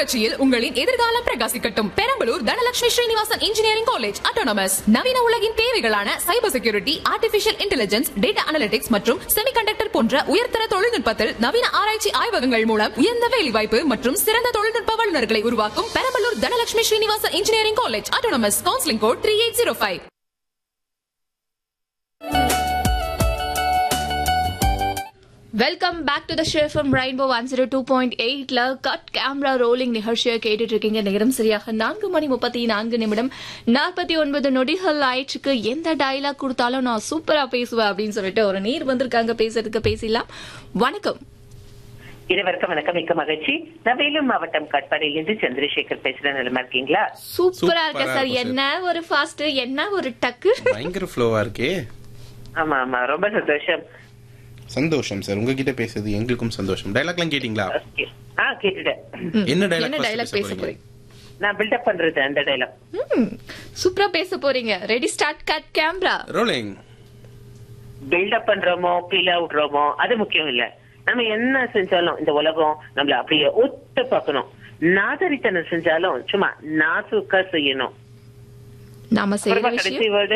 புரட்சியில் உங்களின் எதிர்காலம் பிரகாசிக்கட்டும் Perambalur Dhanalakshmi Srinivasan engineering college autonomous நவீன உலகின் தேவைகளான cyber security artificial intelligence data analytics மற்றும் செமிகண்டக்டர் போன்ற உயர்தர தொழில்நுட்பத்தில் நவீன ஆராய்ச்சி ஆய்வகங்கள் மூலம் உயர்ந்த வேலைவாய்ப்பு மற்றும் சிறந்த தொழில்நுட்ப வல்லுநர்களை உருவாக்கும் Perambalur Dhanalakshmi Srinivasan engineering college autonomous counselling code three eight zero five welcome back to the show from rainbow one zero two point எயிட்ல கட் கேமரா ரோலிங் நிகழ்ச்சியை கேட்டுட்டு இருக்கீங்க நேரம் சரியாக நான்கு மணி முப்பத்தி நான்கு நிமிடம் நாற்பத்தி ஒன்பது நொடிகள் ஆயிடுச்சுக்கு எந்த டயலாக் கொடுத்தாலும் நான் சூப்பரா பேசுவேன் அப்படின்னு சொல்லிட்டு ஒரு நீர் வந்திருக்காங்க பேசுறதுக்கு பேசிடலாம் வணக்கம் இருவருக்கும் வணக்கம் மிக்க மகிழ்ச்சி நான் வேலூர் மாவட்டம் கட்பாடியிலிருந்து சந்திரசேகர் பேசுறேன் நிலமா இருக்கீங்களா சூப்பரா இருக்க சூப்பரா சார் இருக்கும் என்ன ஒரு ஃபாஸ்ட் என்ன ஒரு டக்கு பயங்கர ஃப்ளோவா இருக்கே ஆமா ஆமா ரொம்ப சந்தோஷம் சந்தோஷம் சார் உங்ககிட்ட பேசுறது எங்களுக்கும் சந்தோஷம் டைலாக்லாம் கேட்டிங்களா Okay. ஆ கேட்டுட்டேன் என்ன என்ன டைலாக் டயலாக் பேச போறீங்க நான் பில்டப் பண்றது அந்த டைலாக் ம், சூப்பரா பேச போறீங்க ready start cut camera rolling build up பண்றோமோ கீழே விடுறோமோ அது முக்கியம் இல்ல நம்ம என்ன செஞ்சாலும் இந்த உலகம் நம்மள அப்படியே ஒத்து பார்க்கணும் நாகரித்தனம் செஞ்சாலும் சும்மா நாசுக்கா செய்யணும் நாம செய்யற அப்புறமா விஷயம் கடைசி வேர்டு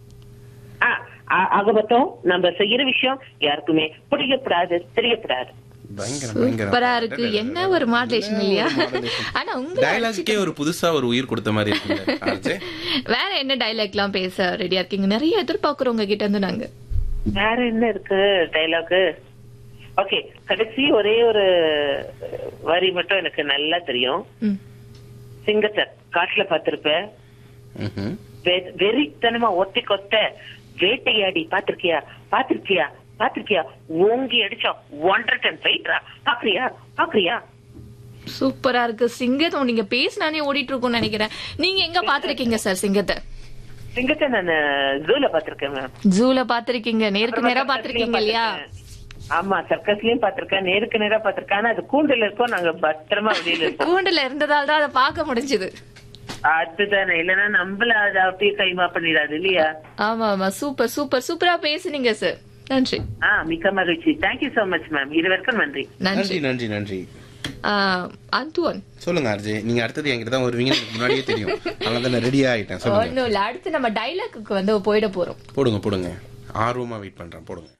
ஆக மொத்தம் நம்ம செய்யற விஷயம் யாருக்குமே புரியப்படாது தெரியப்படாது பயங்கர பயங்கர சூப்பரா இருக்கு என்ன ஒரு மாடுலேஷன் இல்லையா ஆனா உங்க டைலாக்கே ஒரு புதுசா ஒரு உயிர் கொடுத்த மாதிரி இருக்குங்க ஆர்ஜே. வேற என்ன டைலாக்லாம் பேச ரெடியா இருக்கீங்க நிறைய எதிர்பார்க்கிறோம் உங்க கிட்ட இருந்து நாங்க வேற என்ன இருக்கு டைலாக் ஓகே கடைசி ஒரே ஒரு வரி மட்டும் எனக்கு நல்லா தெரியும் ம். சிங்கத்தை காட்டுல பார்த்திருப்ப ம்ஹும். வெ- வெறித்தனமா ஒத்தி கொத்த வேட்டையாடி பாத்திருக்கியா பாத்திருக்கியா பாத்திருக்கியா ஓங்கி அடிச்சா ஒன்றரை டன் வெயிட்ரா பாக்குறியா பாக்குறியா சூப்பரா இருக்கு சிங்கத்தை நீங்க பேசினானே ஓடிட்டு இருக்கோம்னு நினைக்கிறேன் நீங்க எங்க பாத்திருக்கீங்க சார் சிங்கத்தை சிங்கத்தை நான் ஜூல பாத்திருக்கேன் மேம் ஜூல பாத்திருக்கீங்க நேருக்கு நேரா பாத்திருக்கீங்க இல்லையா ஆமா சர்க்கஸ்லயும் பாத்திருக்கேன் நேருக்கு நேரா பாத்திருக்கேன் ஆனா அது கூண்டுல இருக்கோம் நாங்க பத்திரமா வெளியில இருக்கோம் கூண்டுல இருந்ததால தான் அதை பார்க்க முடிஞ்சது அதுதானே இல்லன்னா நம்மள அதை அப்படியே கைமா பண்ணிடாது இல்லையா ஆமா ஆமா சூப்பர் சூப்பர் சூப்பரா பேசுனீங்க சார் நன்றி ஆ மிக்க மகிழ்ச்சி தேங்க்யூ சோ மச் மேம் இருவருக்கும் நன்றி நன்றி நன்றி நன்றி நன்றி அந்துவன் சொல்லுங்க ஆர்ஜே நீங்க அடுத்தது என்கிட்ட தான் வருவீங்கன்னு எனக்கு முன்னாடியே தெரியும் அதனால தான் நான் ரெடி ஆயிட்டேன் சொல்லுங்க ஒண்ணும் இல்ல அடுத்து நம்ம டைலாக்கு வந்து போயிட போறோம் போடுங்க போடுங்க ஆர்வமா வெயிட் பண்றேன் போடுங்க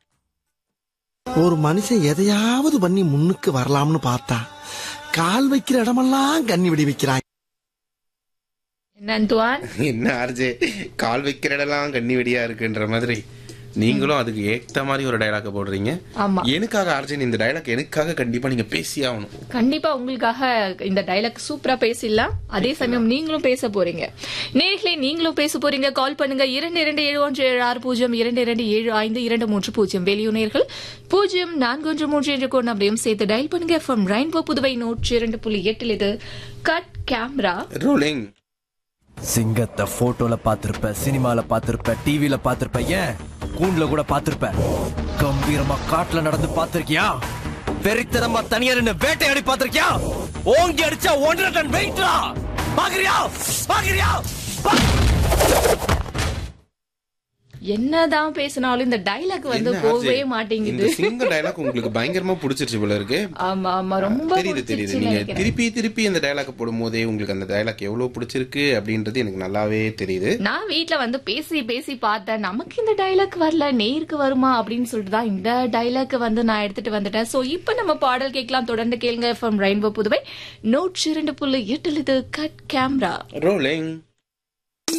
ஒரு மனுஷன் எதையாவது பண்ணி முன்னுக்கு வரலாம்னு பார்த்தா கால் வைக்கிற இடமெல்லாம் கண்ணி விடி வைக்கிறான் என்ன அந்துவான் என்ன ஆர்ஜே கால் வைக்கிற இடம்லாம் கண்ணி வெடியா இருக்குன்ற மாதிரி நீங்களும் அதுக்கு ஏத்த மாதிரி ஒரு டைலாக் போடுறீங்க ஆமா எனக்காக ஆர்ஜன் இந்த டைலாக் எனக்காக கண்டிப்பா நீங்க பேசி ஆகணும் கண்டிப்பா உங்களுக்காக இந்த டைலாக் சூப்பரா பேசிடலாம் அதே சமயம் நீங்களும் பேச போறீங்க நேர்களே நீங்களும் பேச போறீங்க கால் பண்ணுங்க இரண்டு இரண்டு ஏழு ஒன்று ஏழு ஆறு பூஜ்ஜியம் இரண்டு இரண்டு ஏழு ஐந்து இரண்டு மூன்று பூஜ்ஜியம் வெளியுணர்கள் பூஜ்ஜியம் நான்கு ஒன்று மூன்று என்ற கோட் அப்படியும் சேர்த்து டயல் பண்ணுங்க எஃப்எம் ரெயின்போ புதுவை நூற்றி இரண்டு புள்ளி எட்டில் இது கட் கேமரா ரோலிங் சிங்கத்தை போட்டோல பாத்திருப்ப சினிமால பாத்திருப்ப டிவில பாத்திருப்ப ஏன் கூண்டுல கூட பாத்திருப்ப கம்பீரமா காட்டுல நடந்து பாத்திருக்கியா வெறித்தனமா தனியா நின்னு வேட்டையாடி பாத்திருக்கியா ஓங்கி அடிச்சா ஒன்றரை டன் வெயிட்ரா பாக்குறியா பாக்குறியா என்னதான் பேசினாலும் இந்த டைலாக் வந்து என்ன போகவே ஆர்ஜே? மாட்டேங்குது இந்த சிங்க டைலாக் உங்களுக்கு பயங்கரமா பிடிச்சிருச்சு போல இருக்கு ஆமா ஆமா ரொம்ப தெரியுது தெரியுது பிடிச்சிருச்சுன்னு நீங்க நினைக்கிறேன். திருப்பி திருப்பி அந்த டைலாக் போடும் போதே உங்களுக்கு அந்த டைலாக் எவ்வளவு பிடிச்சிருக்கு அப்படின்றது எனக்கு நல்லாவே தெரியுது நான் வீட்ல வந்து பேசி பேசி பார்த்தேன் நமக்கு இந்த டைலாக் வரல நேருக்கு வருமா அப்படின்னு சொல்லிட்டு தான் இந்த டைலாக் வந்து நான் எடுத்துட்டு வந்துட்டேன் சோ இப்போ நம்ம பாடல் கேட்கலாம் தொடர்ந்து கேளுங்க ஃப்ரம் ரெயின்போ புதுவை நூற்றி இரண்டு புள்ளி எட்டில் இது கட் கேமரா ரோலிங்